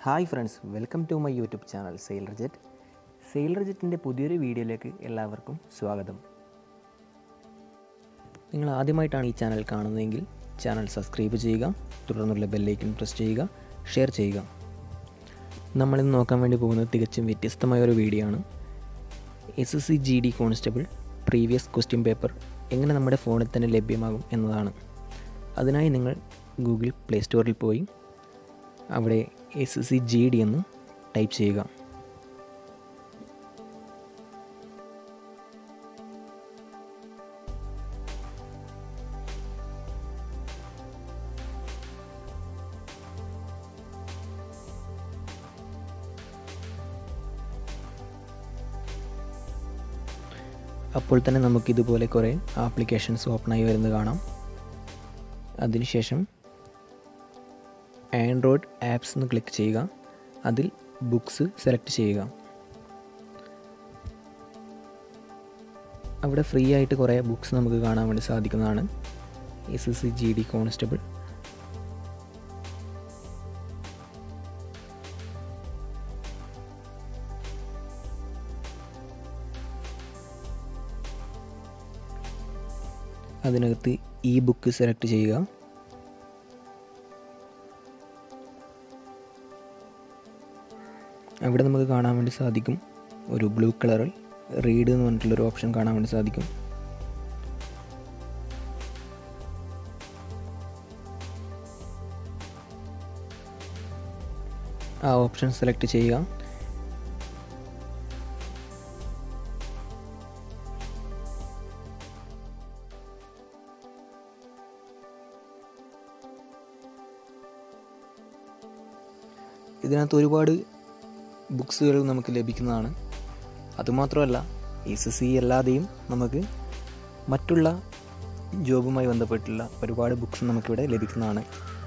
hi friends welcome to my YouTube channel sailor jet sailor ജെറ്റിൻ്റെ പുതിയൊരു വീഡിയോയിലേക്ക് എല്ലാവർക്കും സ്വാഗതം നിങ്ങൾ ആദ്യമായിട്ടാണ് ഈ ചാനൽ കാണുന്നതെങ്കിൽ ചാനൽ സബ്സ്ക്രൈബ് ചെയ്യുക തുടർന്നുള്ള ബെല്ലൈക്കൻ പ്രസ് ചെയ്യുക ഷെയർ ചെയ്യുക നമ്മളിന്ന് നോക്കാൻ വേണ്ടി പോകുന്നത് തികച്ചും വ്യത്യസ്തമായ ഒരു വീഡിയോ ആണ് S S C G D constable previous question paper എങ്ങനെ നമ്മുടെ ഫോണിൽ തന്നെ ലഭ്യമാകും എന്നതാണ് അതിനായി നിങ്ങൾ ഗൂഗിൾ പ്ലേ സ്റ്റോറിൽ പോയി അവിടെ എസ് സി ജി ഡി എന്ന് ടൈപ്പ് ചെയ്യുക അപ്പോൾ തന്നെ നമുക്കിതുപോലെ കുറേ ആപ്ലിക്കേഷൻസ് ഓപ്പണായി വരുന്നത് കാണാം അതിനുശേഷം ആൻഡ്രോയിഡ് ആപ്സ് എന്ന് ക്ലിക്ക് ചെയ്യുക അതിൽ ബുക്സ് സെലക്ട് ചെയ്യുക അവിടെ ഫ്രീ ആയിട്ട് കുറേ ബുക്സ് നമുക്ക് കാണാൻ വേണ്ടി സാധിക്കുന്നതാണ് S S C G D constable അതിനകത്ത് ഈ ബുക്ക് സെലക്ട് ചെയ്യുക അവിടെ നമുക്ക് കാണാൻ വേണ്ടി സാധിക്കും ഒരു ബ്ലൂ കളറിൽ റീഡ് എന്ന് പറഞ്ഞിട്ടുള്ളൊരു ഓപ്ഷൻ കാണാൻ വേണ്ടി സാധിക്കും ആ ഓപ്ഷൻ സെലക്ട് ചെയ്യുക ഇതിനകത്ത് ഒരുപാട് ബുക്സുകൾ നമുക്ക് ലഭിക്കുന്നതാണ് അതുമാത്രമല്ല എസ് എസ് സി അല്ലാതെയും നമുക്ക് മറ്റുള്ള ജോബുമായി ബന്ധപ്പെട്ടുള്ള ഒരുപാട് ബുക്സ് നമുക്കിവിടെ ലഭിക്കുന്നതാണ്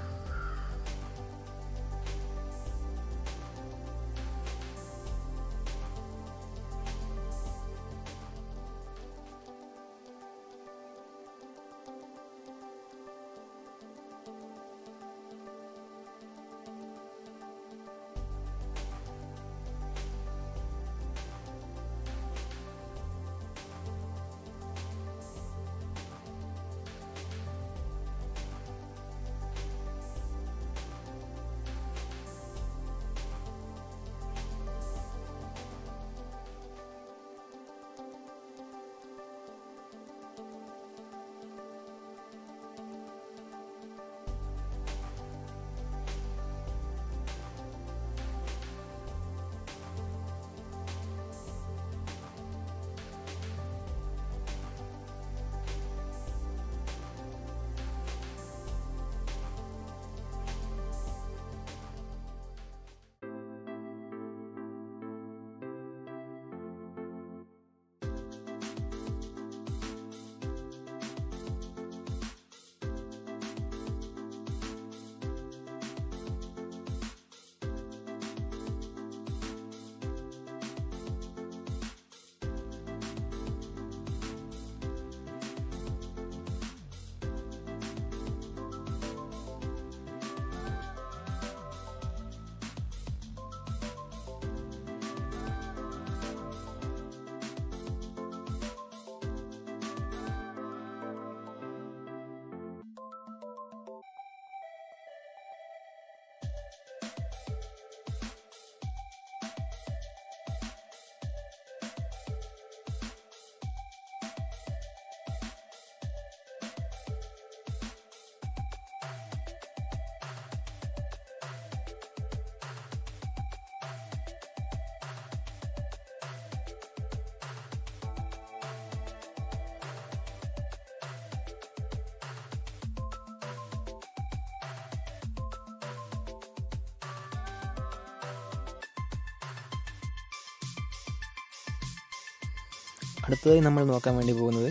അടുത്തതായി നമ്മൾ നോക്കാൻ വേണ്ടി പോകുന്നത്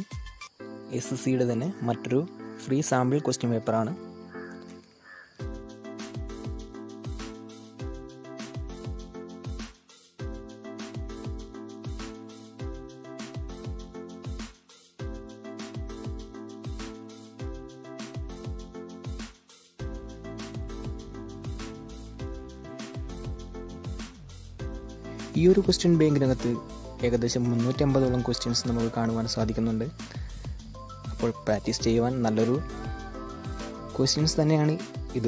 എസ് എസ് സിയുടെ തന്നെ മറ്റൊരു ഫ്രീ സാമ്പിൾ ക്വസ്റ്റ്യൻ പേപ്പറാണ് ഈ ഒരു ക്വസ്റ്റ്യൻ ബാങ്കിനകത്ത് ഏകദേശം മുന്നൂറ്റമ്പതോളം ക്വസ്റ്റ്യൻസ് നമുക്ക് കാണുവാൻ സാധിക്കുന്നുണ്ട് അപ്പോൾ പ്രാക്ടീസ് ചെയ്യുവാൻ നല്ലൊരു ക്വസ്റ്റ്യൻസ് തന്നെയാണ് ഇത്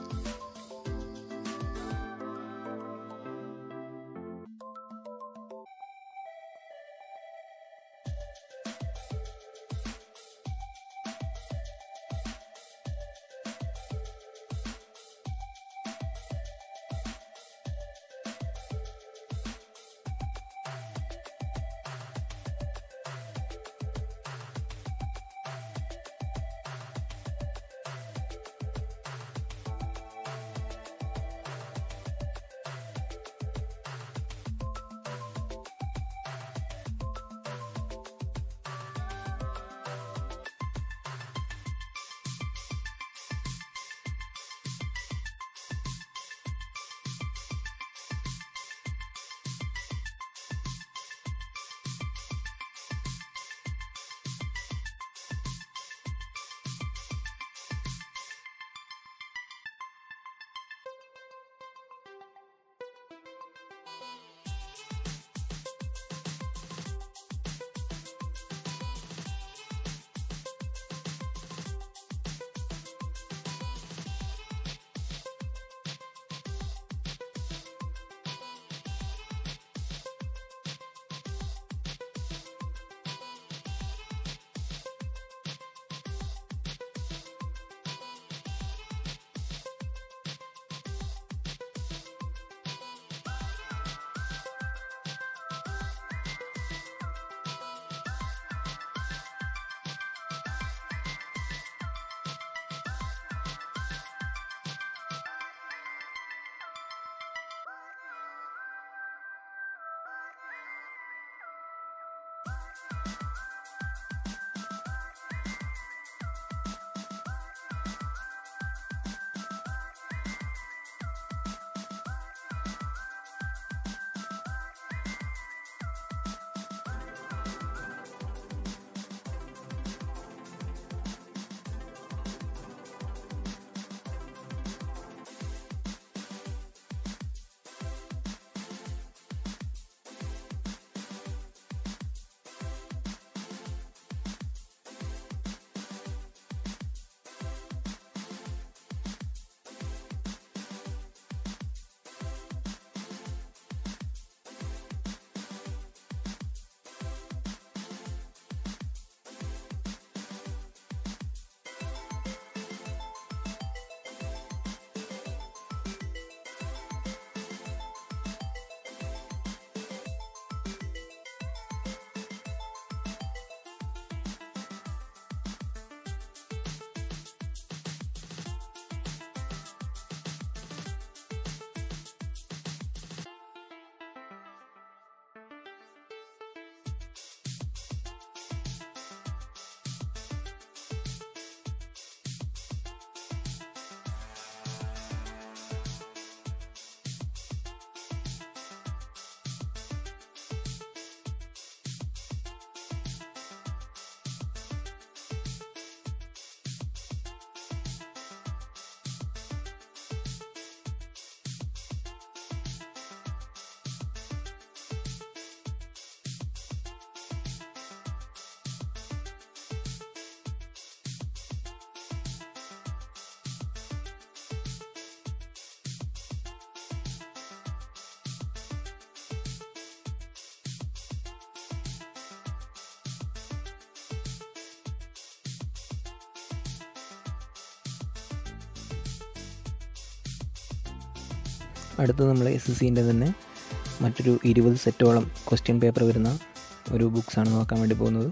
അടുത്ത് നമ്മൾ എസ് എസ് സിൻ്റെ തന്നെ മറ്റൊരു ഇരുപത് സെറ്റോളം ക്വസ്റ്റ്യൻ പേപ്പർ വരുന്ന ഒരു ബുക്സാണ് നോക്കാൻ വേണ്ടി പോകുന്നത്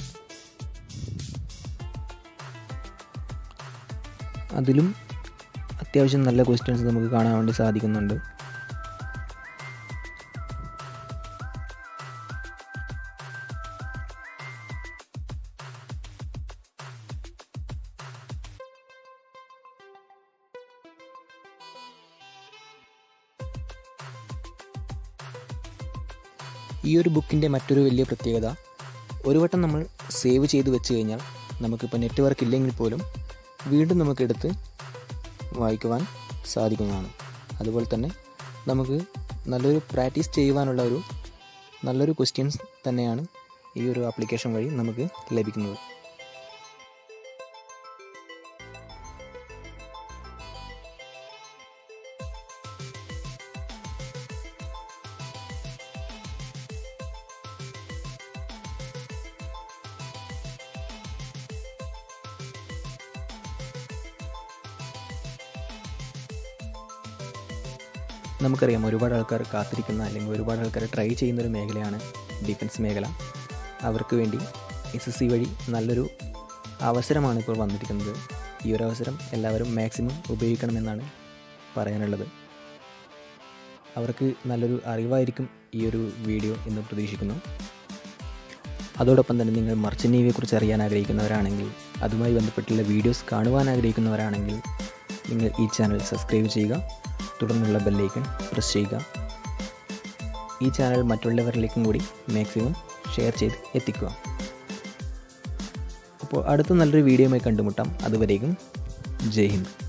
അതിലും അത്യാവശ്യം നല്ല ക്വസ്റ്റ്യൻസ് നമുക്ക് കാണാൻ വേണ്ടി സാധിക്കുന്നുണ്ട് ഈ ഒരു ബുക്കിൻ്റെ മറ്റൊരു വലിയ പ്രത്യേകത ഒരു വട്ടം നമ്മൾ സേവ് ചെയ്ത് വെച്ച് കഴിഞ്ഞാൽ നമുക്കിപ്പോൾ നെറ്റ്വർക്ക് ഇല്ലെങ്കിൽ പോലും വീണ്ടും നമുക്കെടുത്ത് വായിക്കുവാൻ സാധിക്കുന്നതാണ് അതുപോലെ തന്നെ നമുക്ക് നല്ലൊരു പ്രാക്ടീസ് ചെയ്യുവാനുള്ള ഒരു നല്ലൊരു ക്വസ്റ്റ്യൻസ് തന്നെയാണ് ഈ ഒരു ആപ്ലിക്കേഷൻ വഴി നമുക്ക് ലഭിക്കുന്നത് നമുക്കറിയാം ഒരുപാട് ആൾക്കാർ കാത്തിരിക്കുന്ന അല്ലെങ്കിൽ ഒരുപാട് ആൾക്കാർ ട്രൈ ചെയ്യുന്ന ഒരു മേഖലയാണ് ഡിഫൻസ് മേഖല അവർക്ക് വേണ്ടി എസ് എസ് സി വഴി നല്ലൊരു അവസരമാണ് ഇപ്പോൾ വന്നിരിക്കുന്നത് ഈ ഒരു അവസരം എല്ലാവരും മാക്സിമം ഉപയോഗിക്കണമെന്നാണ് പറയാനുള്ളത് അവർക്ക് നല്ലൊരു അറിവായിരിക്കും ഈ ഒരു വീഡിയോ എന്ന് പ്രതീക്ഷിക്കുന്നു അതോടൊപ്പം തന്നെ നിങ്ങൾ മർച്ചൻ്റ് നേവിയെക്കുറിച്ച് അറിയാൻ ആഗ്രഹിക്കുന്നവരാണെങ്കിൽ അതുമായി ബന്ധപ്പെട്ടുള്ള വീഡിയോസ് കാണുവാൻ ആഗ്രഹിക്കുന്നവരാണെങ്കിൽ നിങ്ങൾ ഈ ചാനൽ സബ്സ്ക്രൈബ് ചെയ്യുക തുടർന്നുള്ള ബെല്ലൈക്കൺ പ്രസ് ചെയ്യുക ഈ ചാനൽ മറ്റുള്ളവരിലേക്കും കൂടി മാക്സിമം ഷെയർ ചെയ്ത് എത്തിക്കുക അപ്പോൾ അടുത്ത നല്ലൊരു വീഡിയോയുമായി കണ്ടുമുട്ടാം അതുവരേക്കും ജയ് ഹിന്ദ്